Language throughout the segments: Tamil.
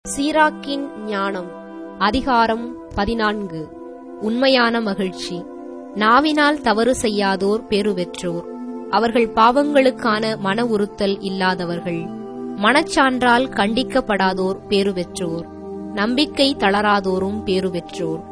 சீராக்கின் ஞானம் அதிகாரம் பதினான்கு உண்மையான மகிழ்ச்சி நாவினால் தவறு செய்யாதோர் பேறுபெற்றோர் அவர்கள் பாவங்களுக்கான மன உறுத்தல் இல்லாதவர்கள் மனச்சான்றால் கண்டிக்கப்படாதோர் பேறுபெற்றோர் நம்பிக்கை தளராதோரும் பேறுபெற்றோர்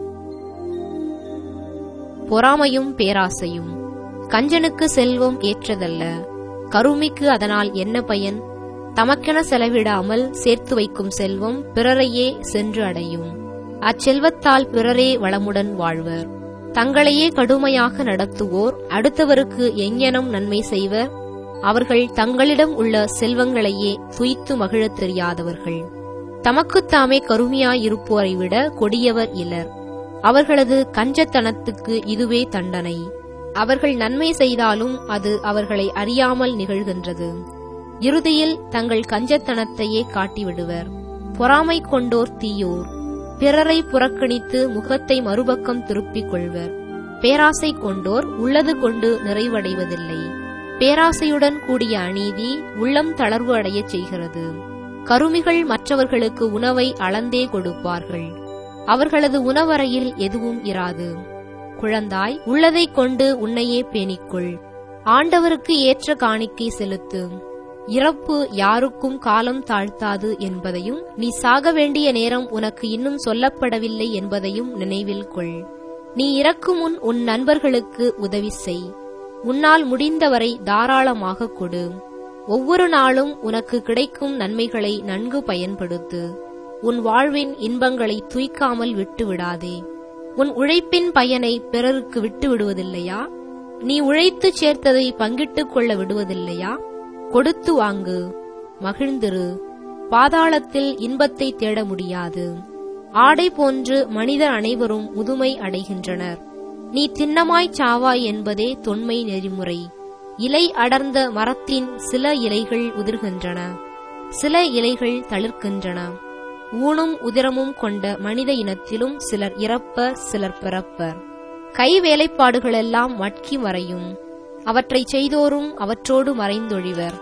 பொறாமையும் பேராசையும் கஞ்சனுக்கு செல்வம் ஏற்றதல்ல கருமிக்கு அதனால் என்ன பயன் தமக்கென செலவிடாமல் சேர்த்து வைக்கும் செல்வம் பிறரையே சென்று அடையும் அச்செல்வத்தால் பிறரே வளமுடன் வாழ்வர் தங்களையே கடுமையாக நடத்துவோர் அடுத்தவருக்கு எங்ஙனம் நன்மை செய்வர் அவர்கள் தங்களிடம் உள்ள செல்வங்களையே துய்த்து மகிழத் தெரியாதவர்கள் தமக்குத்தாமே கருமையாயிருப்போரை விட கொடியவர் இலர் அவர்களது கஞ்சத்தனத்துக்கு இதுவே தண்டனை அவர்கள் நன்மை செய்தாலும் அது அவர்களை அறியாமல் நிகழ்கின்றது இறுதியில் தங்கள் கஞ்சத்தனத்தையே காட்டிவிடுவர் பொறாமை கொண்டோர் தீயோர் பிறரை புறக்கணித்து முகத்தை மறுபக்கம் திருப்பிக் கொள்வர் பேராசை கொண்டோர் உள்ளது கொண்டு நிறைவடைவதில்லை பேராசையுடன் கூடிய அநீதி உள்ளம் தளர்வு அடையச் செய்கிறது கருமிகள் மற்றவர்களுக்கு உணவை அளந்தே கொடுப்பார்கள் அவர்களது உணவறையில் எதுவும் இராது குழந்தாய் உள்ளதைக் கொண்டு உன்னையே பேணிக்கொள் ஆண்டவருக்கு ஏற்ற காணிக்கை செலுத்து இறப்பு யாருக்கும் காலம் தாழ்த்தாது என்பதையும் நீ சாக வேண்டிய நேரம் உனக்கு இன்னும் சொல்லப்படவில்லை என்பதையும் நினைவில் கொள் நீ இறக்கும் முன் உன் நண்பர்களுக்கு உதவி செய் உன்னால் முடிந்தவரை தாராளமாக கொடு ஒவ்வொரு நாளும் உனக்கு கிடைக்கும் நன்மைகளை நன்கு பயன்படுத்து உன் வாழ்வின் இன்பங்களை துய்க்காமல் விட்டு விடாதே உன் உழைப்பின் பயனை பிறருக்கு விட்டு விடுவதில்லையா நீ உழைத்து சேர்த்ததை பங்கிட்டுக் கொள்ள விடுவதில்லையா கொடுத்து வாங்கு மகிழ்ந்திரு பாதாளத்தில் இன்பத்தை தேட முடியாது ஆடை போன்று மனிதர் அனைவரும் முதுமை அடைகின்றனர் நீ திண்ணமாய்ச் சாவாய் என்பதே தொன்மை நெறிமுறை இலை அடர்ந்த மரத்தின் சில இலைகள் உதிர்கின்றன சில இலைகள் தளிர்க்கின்றன ஊனும் உதிரமும் கொண்ட மனித இனத்திலும் சிலர் இறப்பர் சிலர் பிறப்பர் கை வேலைப்பாடுகளெல்லாம் மட்கி மறையும் அவற்றைச் செய்தோரும் அவற்றோடு மறைந்தொழிவர்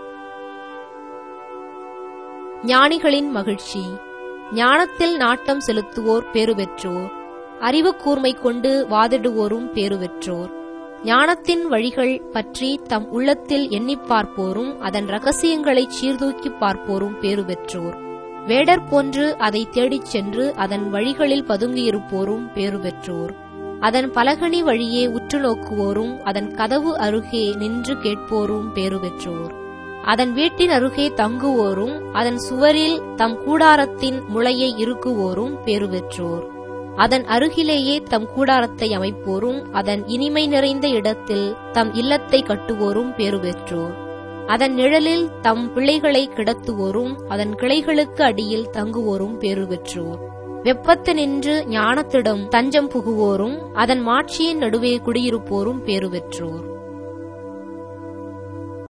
ஞானிகளின் மகிழ்ச்சி ஞானத்தில் நாட்டம் செலுத்துவோர் பேறுபெற்றோர் அறிவு கூர்மை கொண்டு வாதிடுவோரும் பேறுபெற்றோர் ஞானத்தின் வழிகள் பற்றி தம் உள்ளத்தில் எண்ணிப் பார்ப்போரும் அதன் ரகசியங்களைச் சீர்தூக்கிப் பார்ப்போரும் பேறுபெற்றோர் வேடர் போன்று அதை தேடிச் சென்று அதன் வழிகளில் பதுங்கியிருப்போரும் பேறுபெற்றோர் அதன் பலகனி வழியே உற்று நோக்குவோரும் அதன் கதவு அருகே நின்று கேட்போரும் பேறுபெற்றோர் அதன் வீட்டின் அருகே தங்குவோரும் அதன் சுவரில் தம் கூடாரத்தின் முளையை இறுக்குவோரும் பேறுபெற்றோர் அதன் அருகிலேயே தம் கூடாரத்தை அமைப்போரும் அதன் இனிமை நிறைந்த இடத்தில் தம் இல்லத்தை கட்டுவோரும் பேறுபெற்றோர் அதன் நிழலில் தம் பிள்ளைகளை கிடத்துவோரும் அதன் கிளைகளுக்கு அடியில் தங்குவோரும் பேறுபெற்றோர் வெப்பத்து நின்று ஞானத்திடம் தஞ்சம் புகுவோரும் அதன் மாட்சியின் நடுவே குடியிருப்போரும் பேறுபெற்றோர்